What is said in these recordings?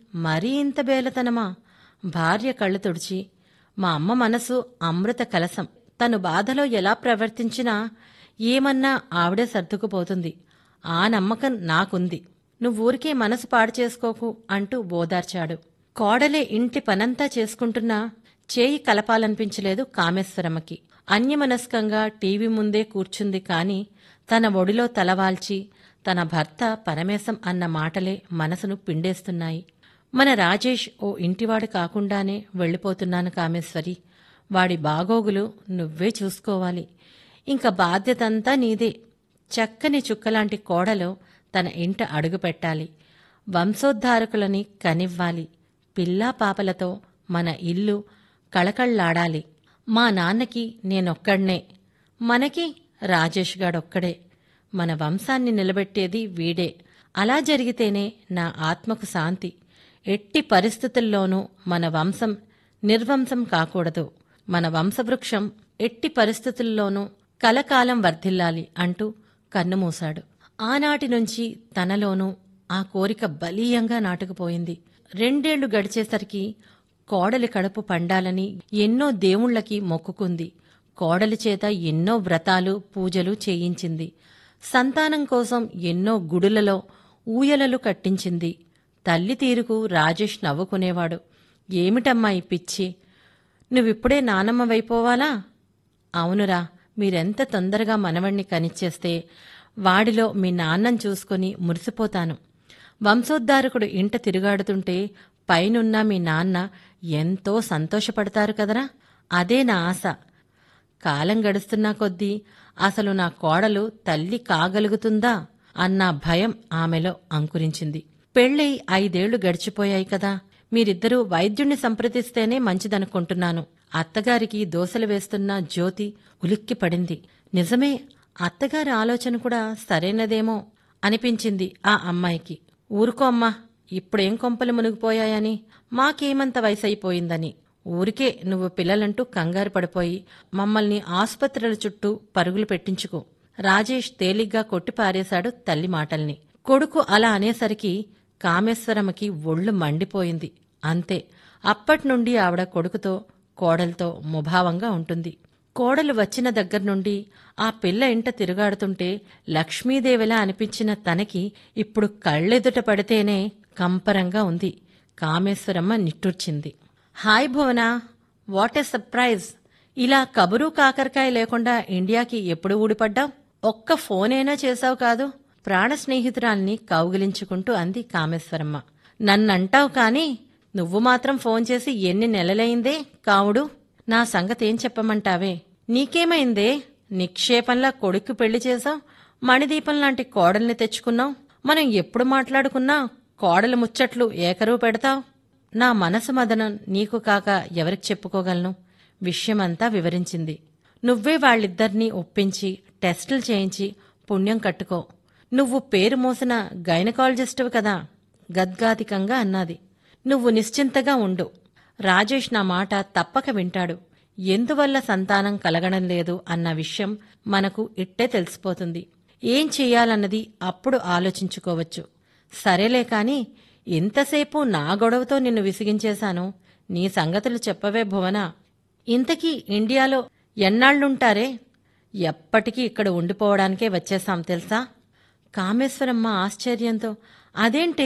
మరీ ఇంత బేలతనమా భార్య కళ్ళు తుడిచి మా అమ్మ మనసు అమృత కలసం తను బాధలో ఎలా ప్రవర్తించినా ఏమన్నా ఆవిడే సర్దుకుపోతుంది ఆ నమ్మకం నాకుంది నువ్వూరికే మనసు పాడు చేసుకోకు అంటూ బోదార్చాడు కోడలే ఇంటి పనంతా చేసుకుంటున్నా చేయి కలపాలనిపించలేదు కామేశ్వరమ్మకి అన్యమనస్కంగా టీవీ ముందే కూర్చుంది కాని తన ఒడిలో తలవాల్చి తన భర్త పరమేశం అన్న మాటలే మనసును పిండేస్తున్నాయి మన రాజేష్ ఓ ఇంటివాడు కాకుండానే వెళ్ళిపోతున్నాను కామేశ్వరి వాడి బాగోగులు నువ్వే చూసుకోవాలి ఇంక బాధ్యతంతా నీదే చక్కని చుక్కలాంటి కోడలో తన ఇంట అడుగుపెట్టాలి వంశోద్ధారకులని కనివ్వాలి పిల్లా పాపలతో మన ఇల్లు కళకళ్లాడాలి మా నాన్నకి నేనొక్కడ్నే మనకి రాజేష్ గాడొక్కడే మన వంశాన్ని నిలబెట్టేది వీడే అలా జరిగితేనే నా ఆత్మకు శాంతి ఎట్టి పరిస్థితుల్లోనూ మన వంశం నిర్వంశం కాకూడదు మన వంశవృక్షం ఎట్టి పరిస్థితుల్లోనూ కలకాలం వర్ధిల్లాలి అంటూ కన్నుమూశాడు ఆనాటి నుంచి తనలోనూ ఆ కోరిక బలీయంగా నాటుకుపోయింది రెండేళ్లు గడిచేసరికి కోడలి కడుపు పండాలని ఎన్నో దేవుళ్ళకి మొక్కుకుంది కోడలి చేత ఎన్నో వ్రతాలు పూజలు చేయించింది సంతానం కోసం ఎన్నో గుడులలో ఊయలలు కట్టించింది తల్లి తీరుకు రాజేష్ నవ్వుకునేవాడు ఏమిటమ్మా ఈ పిచ్చి నువ్విప్పుడే నానమ్మ వైపోవాలా అవునురా మీరెంత తొందరగా మనవణ్ణి కనిచ్చేస్తే వాడిలో మీ నాన్నం చూసుకుని మురిసిపోతాను వంశోద్ధారకుడు ఇంట తిరుగాడుతుంటే పైనున్న మీ నాన్న ఎంతో సంతోషపడతారు కదరా అదే నా ఆశ కాలం గడుస్తున్నా కొద్దీ అసలు నా కోడలు తల్లి కాగలుగుతుందా అన్న భయం ఆమెలో అంకురించింది పెళ్ళై ఐదేళ్లు గడిచిపోయాయి కదా మీరిద్దరూ వైద్యుణ్ణి సంప్రదిస్తేనే మంచిదనుకుంటున్నాను అత్తగారికి దోసలు వేస్తున్న జ్యోతి ఉలిక్కి పడింది నిజమే అత్తగారి ఆలోచన కూడా సరైనదేమో అనిపించింది ఆ అమ్మాయికి ఊరుకో అమ్మా ఇప్పుడేం కొంపలు మునిగిపోయాయని మాకేమంత వయసైపోయిందని ఊరికే నువ్వు పిల్లలంటూ కంగారు పడిపోయి మమ్మల్ని ఆసుపత్రుల చుట్టూ పరుగులు పెట్టించుకో రాజేష్ తేలిగ్గా కొట్టిపారేశాడు తల్లి మాటల్ని కొడుకు అలా అనేసరికి కామేశ్వరమ్మకి ఒళ్ళు మండిపోయింది అంతే అప్పట్నుండి ఆవిడ కొడుకుతో కోడలతో ముభావంగా ఉంటుంది కోడలు వచ్చిన దగ్గర్నుండి ఆ పిల్ల ఇంట తిరుగాడుతుంటే లక్ష్మీదేవిలా అనిపించిన తనకి ఇప్పుడు కళ్ళెదుట పడితేనే కంపరంగా ఉంది కామేశ్వరమ్మ నిట్టూర్చింది hi Bhuvana what a surprise ఇలా కబురు కాకరకాయ లేకుండా ఇండియాకి ఎప్పుడు ఊడిపడ్డావు ఒక్క ఫోనైనా చేశావు కాదు ప్రాణ స్నేహితురాల్ని కౌగిలించుకుంటూ అంది కామేశ్వరమ్మ నన్నంటావు కాని నువ్వు మాత్రం ఫోన్ చేసి ఎన్ని నెలలైందే కావుడు నా సంగతేం చెప్పమంటావే నీకేమైందే నిక్షేపంలా కొడుక్కు పెళ్లి చేశావు మణిదీపం లాంటి కోడల్ని తెచ్చుకున్నావు మనం ఎప్పుడు మాట్లాడుకున్నా కోడలు ముచ్చట్లు ఏకరువు పెడతావు నా మనసు మదనం నీకు కాక ఎవరికి చెప్పుకోగలను విషయమంతా వివరించింది నువ్వే వాళ్ళిద్దరినీ ఒప్పించి టెస్టులు చేయించి పుణ్యం కట్టుకో నువ్వు పేరు మోసిన గైనకాలజిస్టువు కదా గద్గాధికంగా అన్నది నువ్వు నిశ్చింతగా ఉండు రాజేష్ నా మాట తప్పక వింటాడు ఎందువల్ల సంతానం కలగడం లేదు అన్న విషయం మనకు ఇట్టే తెలిసిపోతుంది ఏం చెయ్యాలన్నది అప్పుడు ఆలోచించుకోవచ్చు సరేలే కాని ఇంతసేపు నా గొడవతో నిన్ను విసిగించేశాను నీ సంగతులు చెప్పవే భువన ఇంతకీ ఇండియాలో ఎన్నాళ్లుంటారే ఎప్పటికీ ఇక్కడ ఉండిపోవడానికే వచ్చేశాం తెలుసా కామేశ్వరమ్మ ఆశ్చర్యంతో అదేంటే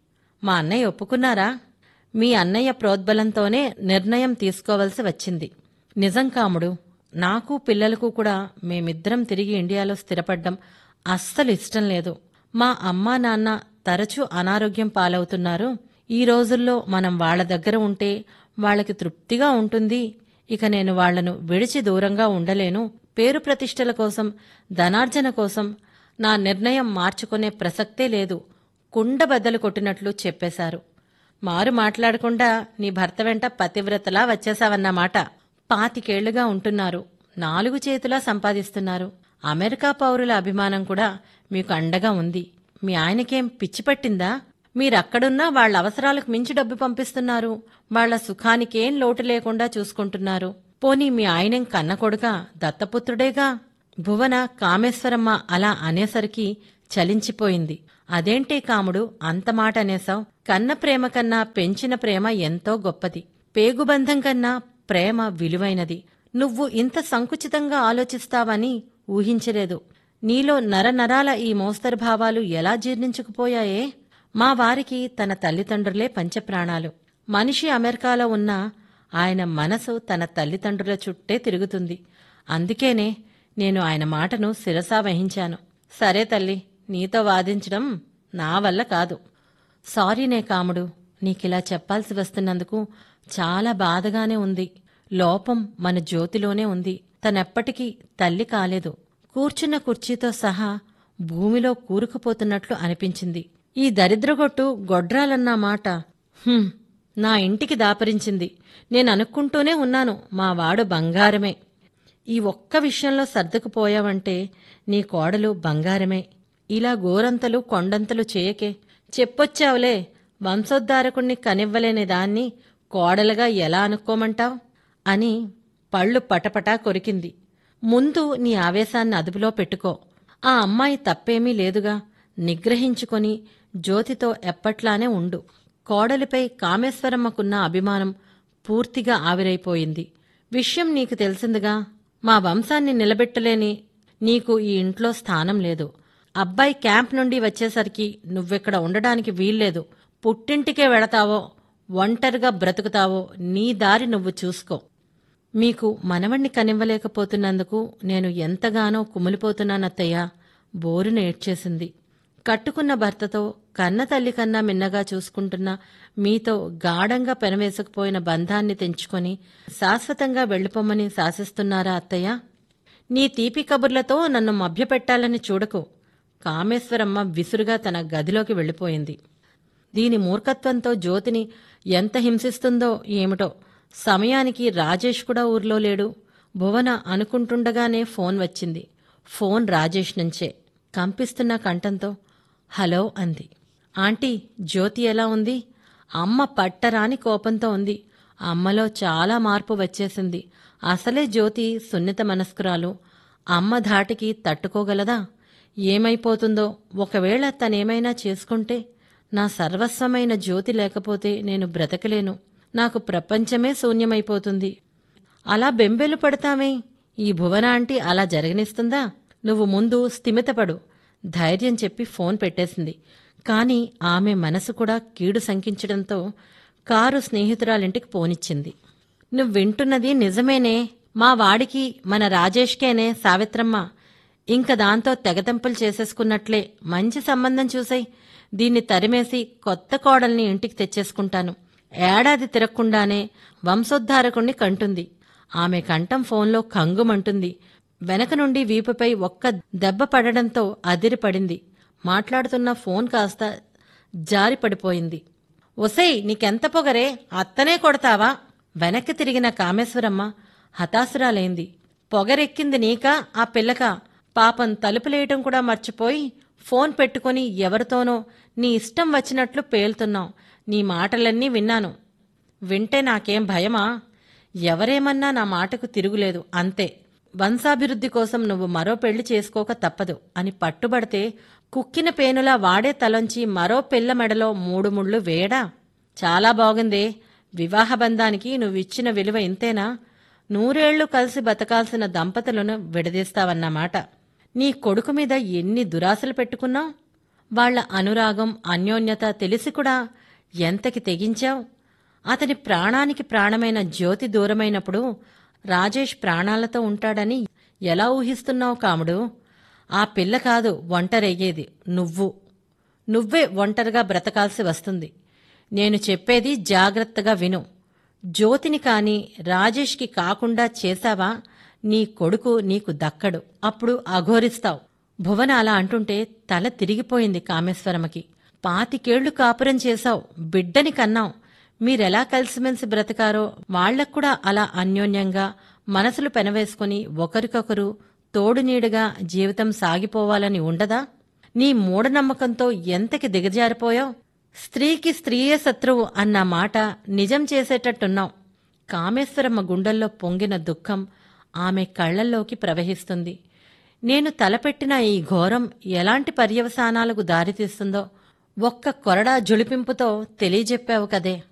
మా అన్నయ్య ఒప్పుకున్నారా మీ అన్నయ్య ప్రోద్బలంతోనే నిర్ణయం తీసుకోవలసి వచ్చింది నిజం కాముడు నాకు పిల్లలకు కూడా మేమిద్దరం తిరిగి ఇండియాలో స్థిరపడ్డం అస్సలు ఇష్టం లేదు మా అమ్మా నాన్న తరచూ అనారోగ్యం పాలవుతున్నారు ఈ రోజుల్లో మనం వాళ్ళ దగ్గర ఉంటే వాళ్ళకి తృప్తిగా ఉంటుంది ఇక నేను వాళ్లను విడిచి దూరంగా ఉండలేను పేరు ప్రతిష్టల కోసం ధనార్జన కోసం నా నిర్ణయం మార్చుకునే ప్రసక్తే లేదు కుండ బద్దలు కొట్టినట్లు చెప్పేశారు మారు మాట్లాడకుండా నీ భర్త వెంట పతివ్రతలా వచ్చేశావన్నమాట పాతికేళ్లుగా ఉంటున్నారు నాలుగు చేతులా సంపాదిస్తున్నారు అమెరికా పౌరుల అభిమానం కూడా మీకు అండగా ఉంది మీ ఆయనకేం పిచ్చి పట్టిందా మీరక్కడున్నా వాళ్ళ అవసరాలకు మించి డబ్బు పంపిస్తున్నారు వాళ్ళ సుఖానికేం లోటు లేకుండా చూసుకుంటున్నారు పోనీ మీ ఆయనేం కన్న కొడుకా దత్తపుత్రుడేగా భువన కామేశ్వరమ్మ అలా అనేసరికి చలించిపోయింది అదేంటే కాముడు అంత మాట అనేసావ్ కన్న ప్రేమ కన్నా పెంచిన ప్రేమ ఎంతో గొప్పది పేగుబంధం కన్నా ప్రేమ విలువైనది నువ్వు ఇంత సంకుచితంగా ఆలోచిస్తావని ఊహించలేదు నీలో నరనరాల ఈ మోస్తరు భావాలు ఎలా జీర్ణించుకుపోయాయే మా వారికి తన తల్లిదండ్రులే పంచప్రాణాలు మనిషి అమెరికాలో ఉన్నా ఆయన మనసు తన తల్లిదండ్రుల చుట్టే తిరుగుతుంది అందుకేనే నేను ఆయన మాటను శిరసా వహించాను సరే తల్లి నీతో వాదించడం నా వల్ల కాదు సారీనే కాముడు నీకిలా చెప్పాల్సి వస్తున్నందుకు చాలా బాధగానే ఉంది లోపం మన జ్యోతిలోనే ఉంది తనెప్పటికీ తల్లి కాలేదు కూర్చున్న కుర్చీతో సహా భూమిలో కూరుకుపోతున్నట్లు అనిపించింది ఈ దరిద్రగొట్టు గొడ్రాలన్న మాట హుం, నా ఇంటికి దాపరించింది నేను అనుకుంటూనే ఉన్నాను మా వాడు బంగారమే ఈ ఒక్క విషయంలో సర్దుకుపోయావంటే నీ కోడలు బంగారమే ఇలా గోరంతలు కొండంతలు చేయకే చెప్పొచ్చావులే వంశోద్ధారకుణ్ణి కనివ్వలేని దాన్ని కోడలుగా ఎలా అనుకోమంటావ్ అని పళ్ళు పటపటా కొరికింది ముందు నీ ఆవేశాన్ని అదుపులో పెట్టుకో ఆ అమ్మాయి తప్పేమీ లేదుగా నిగ్రహించుకొని జ్యోతితో ఎప్పట్లానే ఉండు కోడలిపై కామేశ్వరమ్మకున్న అభిమానం పూర్తిగా ఆవిరైపోయింది విషయం నీకు తెలిసిందిగా మా వంశాన్ని నిలబెట్టలేని నీకు ఈ ఇంట్లో స్థానం లేదు అబ్బాయి క్యాంప్ నుండి వచ్చేసరికి నువ్విక్కడ ఉండడానికి వీల్లేదు పుట్టింటికే వెళతావో ఒంటరిగా బ్రతుకుతావో నీ దారి నువ్వు చూసుకో మీకు మనవణ్ణి కనివ్వలేకపోతున్నందుకు నేను ఎంతగానో కుమిలిపోతున్నానత్తయ్య బోరును ఏడ్చేసింది కట్టుకున్న భర్తతో కన్న తల్లి కన్నా మిన్నగా చూసుకుంటున్న మీతో గాఢంగా పెనవేసుకుపోయిన బంధాన్ని తెంచుకొని శాశ్వతంగా వెళ్ళిపోమ్మని శాసిస్తున్నారా అత్తయ్య నీ తీపి కబుర్లతో నన్ను మభ్యపెట్టాలని చూడకు కామేశ్వరమ్మ విసురుగా తన గదిలోకి వెళ్ళిపోయింది దీని మూర్ఖత్వంతో జ్యోతిని ఎంత హింసిస్తుందో ఏమిటో సమయానికి రాజేష్ కూడా ఊర్లో లేడు భువన అనుకుంటుండగానే ఫోన్ వచ్చింది ఫోన్ రాజేష్ నుంచే కంపిస్తున్న కంఠంతో హలో అంది ఆంటీ జ్యోతి ఎలా ఉంది అమ్మ పట్టరాని కోపంతో ఉంది అమ్మలో చాలా మార్పు వచ్చేసింది అసలే జ్యోతి సున్నిత మనస్కురాలు అమ్మ ధాటికి తట్టుకోగలదా ఏమైపోతుందో ఒకవేళ తనేమైనా చేసుకుంటే నా సర్వస్వమైన జ్యోతి లేకపోతే నేను బ్రతకలేను నాకు ప్రపంచమే శూన్యమైపోతుంది అలా బెంబెలు పడతామే ఈ భువన ఆంటీ అలా జరగనిస్తుందా నువ్వు ముందు స్థిమితపడు ధైర్యం చెప్పి ఫోన్ పెట్టేసింది కాని ఆమె మనసు కూడా కీడు శంకించడంతో కారు స్నేహితురాలింటికి పోనిచ్చింది నువ్వు వింటున్నది నిజమేనే మా వాడికి మన రాజేష్కేనే సావిత్రమ్మ ఇంక దాంతో తెగతెంపులు చేసేసుకున్నట్లే మంచి సంబంధం చూసాయి దీన్ని తరిమేసి కొత్త కోడల్ని ఇంటికి తెచ్చేసుకుంటాను ఏడాది తిరగకుండానే వంశోద్ధారకుణ్ణి కంటుంది ఆమె కంఠం ఫోన్లో కంగుమంటుంది వెనక నుండి వీపుపై ఒక్క దెబ్బ పడడంతో అదిరిపడింది మాట్లాడుతున్న ఫోన్ కాస్త జారి పడిపోయింది ఒసేయ్ నీకెంత పొగరే అత్తనే కొడతావా వెనక్కి తిరిగిన కామేశ్వరమ్మ హతాసురాలైంది పొగరెక్కింది నీకా ఆ పిల్లక పాపం తలుపులేయటం కూడా మర్చిపోయి ఫోన్ పెట్టుకుని ఎవరితోనో నీ ఇష్టం వచ్చినట్లు పేలుతున్నావు నీ మాటలన్నీ విన్నాను వింటే నాకేం భయమా ఎవరేమన్నా నా మాటకు తిరుగులేదు అంతే వంశాభివృద్ధి కోసం నువ్వు మరో పెళ్లి చేసుకోక తప్పదు అని పట్టుబడితే కుక్కిన పేనులా వాడే తలంచి మరో పిల్ల మెడలో మూడు ముళ్ళు వేయడా చాలా బాగుందే వివాహ బంధానికి నువ్విచ్చిన విలువ ఇంతేనా నూరేళ్లు కలిసి బతకాల్సిన దంపతులను విడదీస్తావన్నమాట నీ కొడుకు మీద ఎన్ని దురాశలు పెట్టుకున్నావు వాళ్ల అనురాగం అన్యోన్యత తెలిసి కూడా ఎంతకి తెగించావు అతని ప్రాణానికి ప్రాణమైన జ్యోతి దూరమైనప్పుడు రాజేష్ ప్రాణాలతో ఉంటాడని ఎలా ఊహిస్తున్నావు కాముడు ఆ పిల్ల కాదు ఒంటరయ్యేది నువ్వు నువ్వే ఒంటరిగా బ్రతకాల్సి వస్తుంది నేను చెప్పేది జాగ్రత్తగా విను జ్యోతిని కాని రాజేష్కి కాకుండా చేశావా నీ కొడుకు నీకు దక్కడు అప్పుడు అఘోరిస్తావు భువన అలా అంటుంటే తల తిరిగిపోయింది కామేశ్వరమ్మకి పాతికేళ్లు కాపురం చేశావు బిడ్డని కన్నావు మీరెలా కలిసిమెలిసి బ్రతకారో వాళ్లకు కూడా అలా అన్యోన్యంగా మనసులు పెనవేసుకుని ఒకరికొకరు తోడు నీడగా జీవితం సాగిపోవాలని ఉండదా నీ మూఢనమ్మకంతో ఎంతకి దిగజారిపోయావు స్త్రీకి స్త్రీయే శత్రువు అన్న మాట నిజం చేసేటట్టున్నావు కామేశ్వరమ్మ గుండెల్లో పొంగిన దుఃఖం ఆమె కళ్లల్లోకి ప్రవహిస్తుంది నేను తలపెట్టిన ఈ ఘోరం ఎలాంటి పర్యవసానాలకు దారితీస్తుందో ఒక్క కొరడా జుళిపింపుతో తెలియజెప్పావు కదే